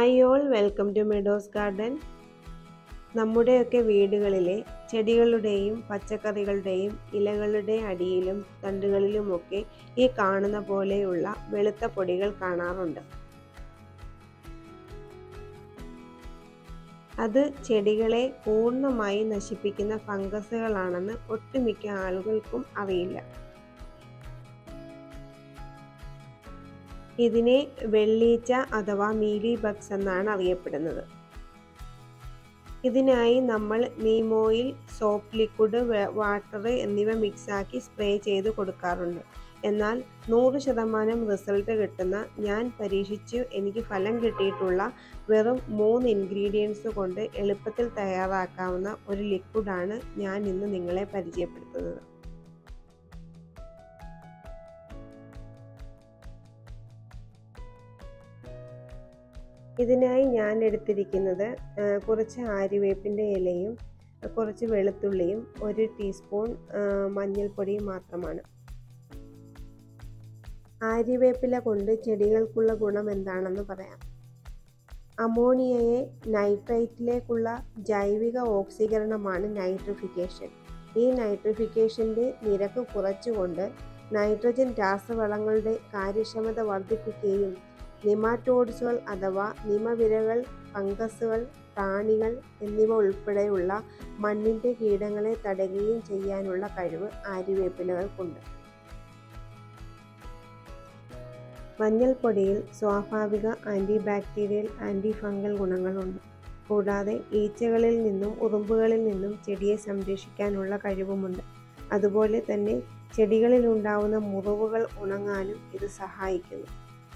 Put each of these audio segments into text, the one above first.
hi all welcome to Meadows garden നമ്മുടെയൊക്കെ വീടുകളിലെ ചെടികളുടെയും പച്ചക്കറികളുടെയും ഇലകളുടെ അടിയിലും തണ്ടുകളിലുമൊക്കെ ഈ കാണുന്ന പോലെയുള്ള വെളുത്ത പൊടികൾ കാണാറുണ്ട് അത് ചെടികളെ പൂർണ്ണമായി നശിപ്പിക്കുന്ന ഫംഗസുകളാണെന്ന് ഒട്ടുമിക്ക ആളുകൾക്കും അറിയില്ല ഇതിനെ വെള്ളീച്ച അഥവാ മീലി ബഗ്സ് എന്നാണ് അറിയപ്പെടുന്നത് ഇതിനായി നമ്മൾ neem oil soap liquid water എന്നിവ മിക്സാക്കി സ്പ്രേ ചെയ്ത് കൊടുക്കാറുണ്ട് എന്നാൽ നൂറ് ശതമാനം റിസൾട്ട് കിട്ടുന്ന ഞാൻ പരീക്ഷിച്ച് എനിക്ക് ഫലം കിട്ടിയിട്ടുള്ള വെറും മൂന്ന് ഇൻഗ്രീഡിയൻസ് കൊണ്ട് എളുപ്പത്തിൽ തയ്യാറാക്കാവുന്ന ഒരു ലിക്വിഡാണ് ഞാൻ ഇന്ന് നിങ്ങളെ പരിചയപ്പെടുത്തുന്നത് ഇതിനായി ഞാൻ എടുത്തിരിക്കുന്നത് കുറച്ച് ആര്യവേപ്പിൻ്റെ ഇലയും കുറച്ച് വെളുത്തുള്ളിയും ഒരു ടീസ്പൂൺ മഞ്ഞൾപ്പൊടിയും മാത്രമാണ് ആര്യവേപ്പില കൊണ്ട് ചെടികൾക്കുള്ള ഗുണം എന്താണെന്ന് പറയാം അമോണിയയെ നൈട്രൈറ്റിലേക്കുള്ള ജൈവിക ഓക്സീകരണമാണ് നൈട്രിഫിക്കേഷൻ ഈ നൈട്രിഫിക്കേഷൻ്റെ നിരക്ക് കുറച്ചുകൊണ്ട് നൈട്രജൻ രാസവളങ്ങളുടെ കാര്യക്ഷമത വർദ്ധിപ്പിക്കുകയും നിമാറ്റോഡ്സുകൾ അഥവാ നിമവിരകൾ ഫംഗസുകൾ പ്രാണികൾ എന്നിവ ഉൾപ്പെടെയുള്ള മണ്ണിൻ്റെ കീടങ്ങളെ തടയുകയും ചെയ്യാനുള്ള കഴിവ് ആര്യവേപ്പിലകൾക്കുണ്ട് മഞ്ഞൾപ്പൊടിയിൽ സ്വാഭാവിക ആൻറ്റി ബാക്ടീരിയൽ ആൻറ്റി ഫംഗൽ ഗുണങ്ങളുണ്ട് കൂടാതെ ഈച്ചകളിൽ നിന്നും ഉറുമ്പുകളിൽ നിന്നും ചെടിയെ സംരക്ഷിക്കാനുള്ള കഴിവുമുണ്ട് അതുപോലെ തന്നെ ചെടികളിൽ ഉണ്ടാവുന്ന മുറിവുകൾ ഉണങ്ങാനും ഇത് സഹായിക്കുന്നു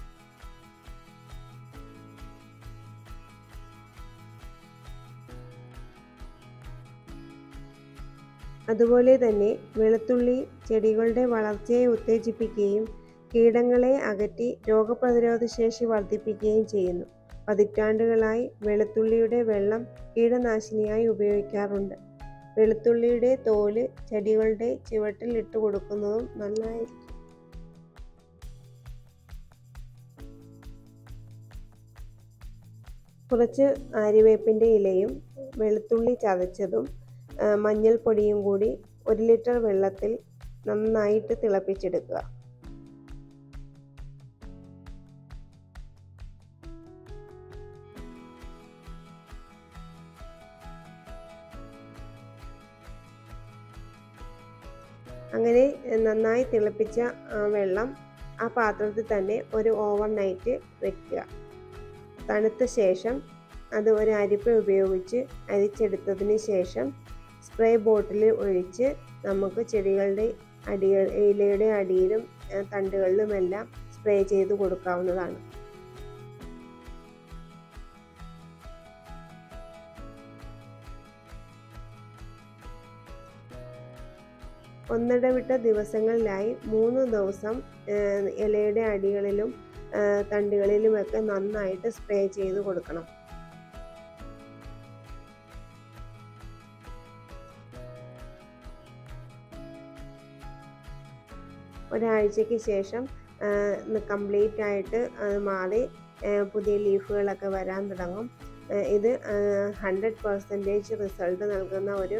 അതുപോലെ തന്നെ വെളുത്തുള്ളി ചെടികളുടെ വളർച്ചയെ ഉത്തേജിപ്പിക്കുകയും കീടങ്ങളെ അകറ്റി രോഗപ്രതിരോധ ശേഷി വർദ്ധിപ്പിക്കുകയും ചെയ്യുന്നു പതിറ്റാണ്ടുകളായി വെളുത്തുള്ളിയുടെ വെള്ളം കീടനാശിനിയായി ഉപയോഗിക്കാറുണ്ട് വെളുത്തുള്ളിയുടെ തോല് ചെടികളുടെ ചുവട്ടിൽ ഇട്ട് കൊടുക്കുന്നതും നന്നായിരിക്കും കുറച്ച് ആര്യവേപ്പിൻ്റെ ഇലയും വെളുത്തുള്ളി ചതച്ചതും മഞ്ഞൾപ്പൊടിയും കൂടി ഒരു ലിറ്റർ വെള്ളത്തിൽ നന്നായിട്ട് തിളപ്പിച്ചെടുക്കുക അങ്ങനെ നന്നായി തിളപ്പിച്ച വെള്ളം ആ പാത്രത്തിൽ തന്നെ ഒരു ഓവർ നൈറ്റ് വെക്കുക തണുത്ത ശേഷം അത് ഒരു അരിപ്പ ഉപയോഗിച്ച് അരിച്ചെടുത്തതിന് ശേഷം സ്പ്രേ ബോട്ടിൽ ഒഴിച്ച് നമുക്ക് ചെടികളുടെ അടികൾ ഇലയുടെ അടിയിലും തണ്ടുകളിലുമെല്ലാം സ്പ്രേ ചെയ്ത് കൊടുക്കാവുന്നതാണ് ഒന്നിടവിട്ട ദിവസങ്ങളിലായി മൂന്ന് ദിവസം ഇലയുടെ അടികളിലും തണ്ടുകളിലുമൊക്കെ നന്നായിട്ട് സ്പ്രേ ചെയ്ത് കൊടുക്കണം ഒരാഴ്ചയ്ക്ക് ശേഷം കംപ്ലീറ്റ് ആയിട്ട് അത് മാറി പുതിയ ലീഫുകളൊക്കെ വരാൻ തുടങ്ങും ഇത് ഹൺഡ്രഡ് പെർസെൻറ്റേജ് റിസൾട്ട് നൽകുന്ന ഒരു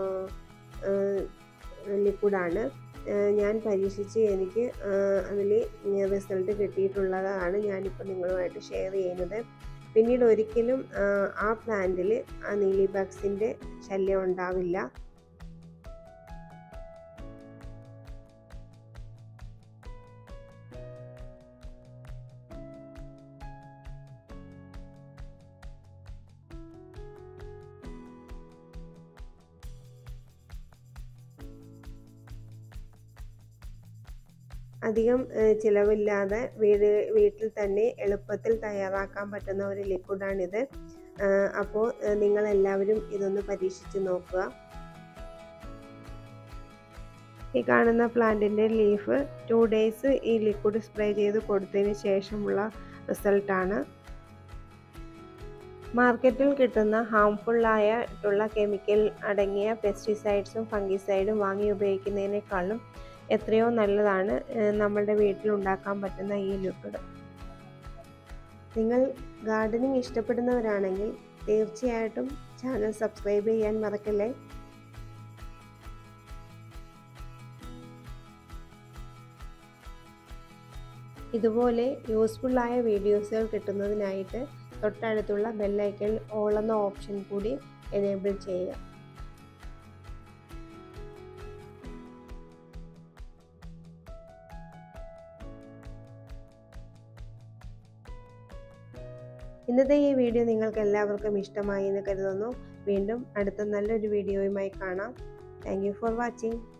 ലിക്വിഡാണ് ഞാൻ പരീക്ഷിച്ച് എനിക്ക് അതിൽ റിസൾട്ട് കിട്ടിയിട്ടുള്ളതാണ് ഞാനിപ്പോൾ നിങ്ങളുമായിട്ട് ഷെയർ ചെയ്യുന്നത് പിന്നീട് ഒരിക്കലും ആ പ്ലാന്റിൽ ആ നീലി ബഗ്സിൻ്റെ ശല്യം ഉണ്ടാവില്ല അധികം ചിലവില്ലാതെ വീട് വീട്ടിൽ തന്നെ എളുപ്പത്തിൽ തയ്യാറാക്കാൻ പറ്റുന്ന ഒരു ലിക്വിഡാണിത് അപ്പോൾ നിങ്ങൾ എല്ലാവരും ഇതൊന്ന് പരീക്ഷിച്ച് നോക്കുക ഈ കാണുന്ന പ്ലാന്റിൻ്റെ ലീഫ് ടു ഡേയ്സ് ഈ ലിക്വിഡ് സ്പ്രേ ചെയ്ത് കൊടുത്തതിന് ശേഷമുള്ള റിസൾട്ടാണ് മാർക്കറ്റിൽ കിട്ടുന്ന ഹാംഫുള്ളായിട്ടുള്ള കെമിക്കൽ അടങ്ങിയ പെസ്റ്റിസൈഡ്സും ഫംഗിസൈഡും വാങ്ങി ഉപയോഗിക്കുന്നതിനേക്കാളും എത്രയോ നല്ലതാണ് നമ്മളുടെ വീട്ടിൽ ഉണ്ടാക്കാൻ പറ്റുന്ന ഈ ലിക്വിഡ് നിങ്ങൾ ഗാർഡനിങ് ഇഷ്ടപ്പെടുന്നവരാണെങ്കിൽ തീർച്ചയായിട്ടും ചാനൽ സബ്സ്ക്രൈബ് ചെയ്യാൻ മറക്കല്ലേ ഇതുപോലെ യൂസ്ഫുള്ളായ വീഡിയോസുകൾ കിട്ടുന്നതിനായിട്ട് തൊട്ടടുത്തുള്ള ബെല്ലൈക്കൺ ഓൾ എന്ന ഓപ്ഷൻ കൂടി എനേബിൾ ചെയ്യുക ഇന്നത്തെ ഈ വീഡിയോ നിങ്ങൾക്ക് എല്ലാവർക്കും ഇഷ്ടമായി എന്ന് കരുതുന്നു വീണ്ടും അടുത്ത നല്ലൊരു വീഡിയോയുമായി കാണാം താങ്ക് ഫോർ വാച്ചിങ്